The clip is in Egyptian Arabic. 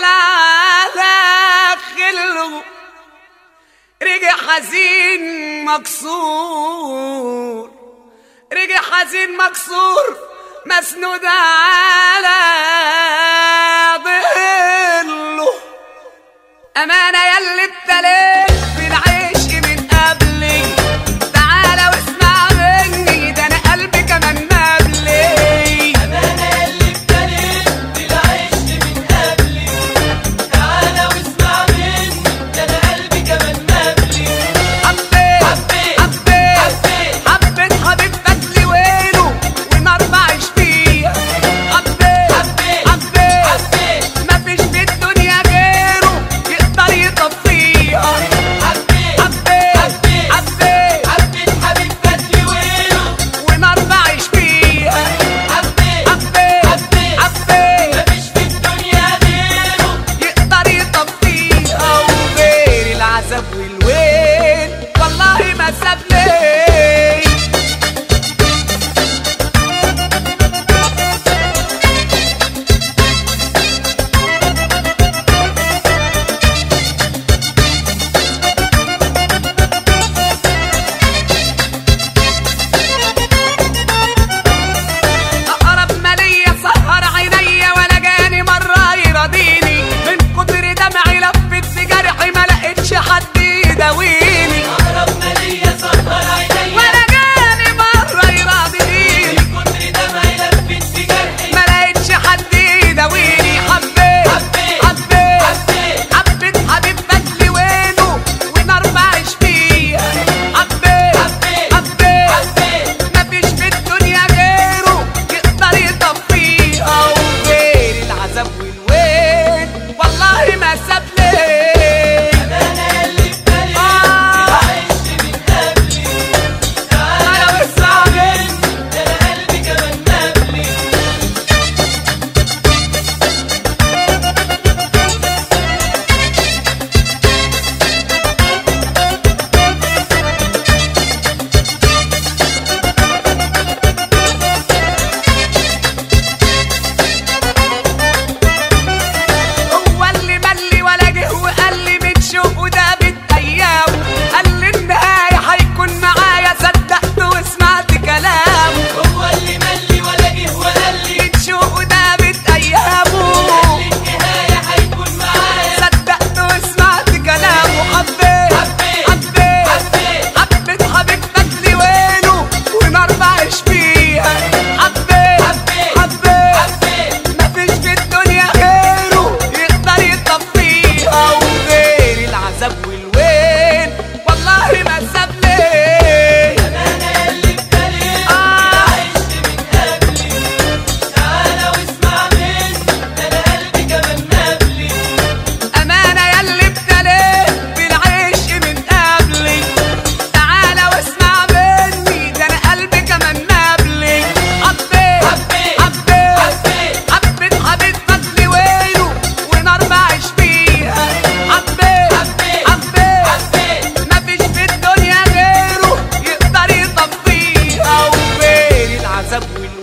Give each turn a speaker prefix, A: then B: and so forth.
A: على خله رجع حزين مكسور رجع حزين مكسور مسنود على ظله أمانة يلي ابتليت بالعيش من قبلي تعالى واسمع مني ده أنا قلبي كمان مبلي
B: أمانة يلي ابتليت بالعيش من قبلي تعالى واسمع مني ده أنا قلبي كمان مبلي
A: حبيت
B: حبيت
A: حبيت
B: حبيت
A: حبيت حبيبتك لوينه ونار بعيش فيها حبيت
B: حبيت
A: حبيت
B: حبيت
A: مفيش في الدنيا غيره يقدر يطفيها
B: حبيت
A: حبيت
B: حبيت
A: حبيت
B: حبيت حبيبتك لوينه
A: ونار بعيش فيها
B: حبيت
A: حبيت
B: حبيت
A: حبيت
B: مفيش في الدنيا غيره
A: يقدر يطفيها وغير العذاب والويل والله ما سابني أقرب ما ليا سهر عينيا ولا جاني مرة يراضيني من كتر دمعي لفت في جرحي ما لقيتش حد يداويني
B: أقرب ما ليا سهر عينيا
A: ولا جاني مرة يراضيني
B: كتر دمعي لفت في جرحي
A: ما لقيتش حد يداويني حبيت
B: حبيت
A: حبيت
B: حبيت
A: حبيت حبيبتك لوينه ونار بعيش فيها حبيت
B: حبيت
A: حبيت
B: حبيت
A: مفيش في الدنيا غيره يقدر يطفيها وغير العذاب والويل والله ما سابني
B: أمانة يلي ابتليت
A: آه.
B: بالعيش من قبلي تعالى
A: أنا
B: واسمع
A: واسمع
B: مني ده أنا قلبي كمان مبلي
A: هو اللي ملي ولا جه وقال لي من شوقه ده بالايام قال لي النهايه هيكون معايا صدقت وسمعت كلامه
B: هو اللي ملي ولا جه وقال لي
A: من شوقه ده بالايامه
B: النهاية هيكون معايا
A: صدقت وسمعت كلامه حبيت
B: حبيت
A: حبيت
B: حبيت
A: حبيت حبيبتك لوينه ونار بعيش فيها حبيت
B: حبيت
A: حبيت
B: حبيت
A: مفيش في الدنيا غيره يقدر يطفيها وغير العذاب والويل والله ما سابني
B: أمانة يلي ابتليت
A: آه.
B: بالعيش من قبلي تعالى واسمع مني ده أنا قلبي كمان مبلي
A: أمانة يلي ابتليت بالعيش من قبلي تعالى واسمع مني ده أنا قلبي كمان مبلي حبيت
B: حبيت
A: حبيت
B: حبيت
A: حبيت حبيبتك لوينه ونار بعيش فيها حبيت
B: حبيت
A: حبيت
B: حبيت
A: مفيش في الدنيا غيره يقدر يطفيها وغير العذاب والويل